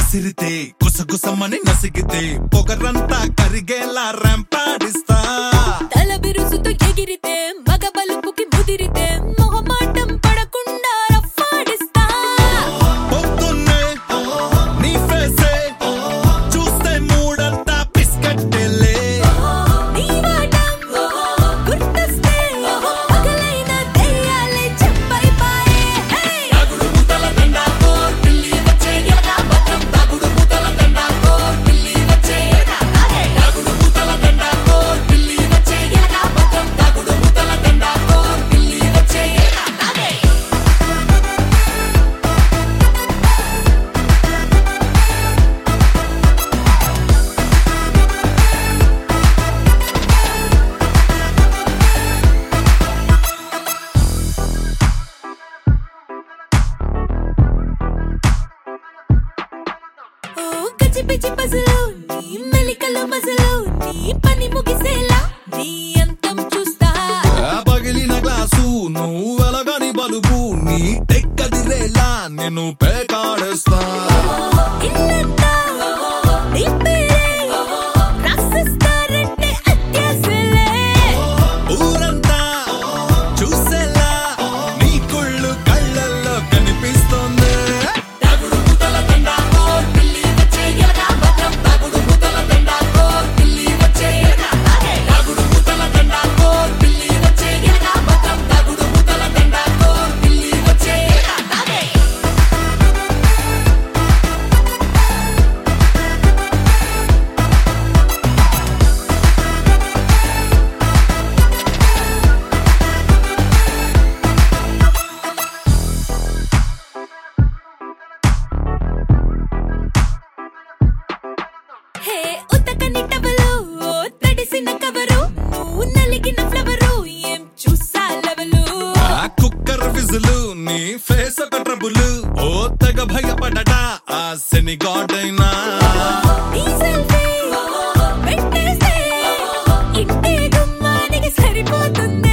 విసిరితే గుసగుసమని నసిగితే పొగరంతా కరిగేలా రంపాడిస్తా తల బిరుసుతో ఎగిరితే మగ బలుపుకి ముదిరితే మొహమాటం పడకుండా రఫాడిస్తా పొద్దున్నే నీ ఫేసే చూస్తే మూడంతా పిస్కట్టెలే నీ వాటం గుర్తొస్తే పగలైన దెయ్యాలే చెప్పైపాయే హే ఓ గచ్చి పిచ్చి పజలు నీ మెలికలు మజలు నీ పని ముగిసేలా నీ అంతం చూస్తా ఆ పగిలిన గ్లాసు నువ్వు వెలగని బలుపు నీ తెక్కదిరేలా నేను పేకాడేస్తా ఇల్లంతా నీ పేరే రాసిస్తారంటే అత్యాసలే ఊరంతా చూసేలా నీ కుళ్ళు కళ్ళల్లో కనిపిస్తోంది హే ఉతకని టవలు ఓ తడిసిన కవరు నువ్వు నలిగిన ఫ్లవరు ఏం చూసా లెవలు ఆ కుక్కర్ విజులు నీ ఫేస్ ఒక ట్రబుల్ ఓ తెగ భయపడటా ఆ శని గాడైనా నీ సెల్ఫీ పెట్టేస్తే ఇంటి గుమ్మానికి సరిపోతుంది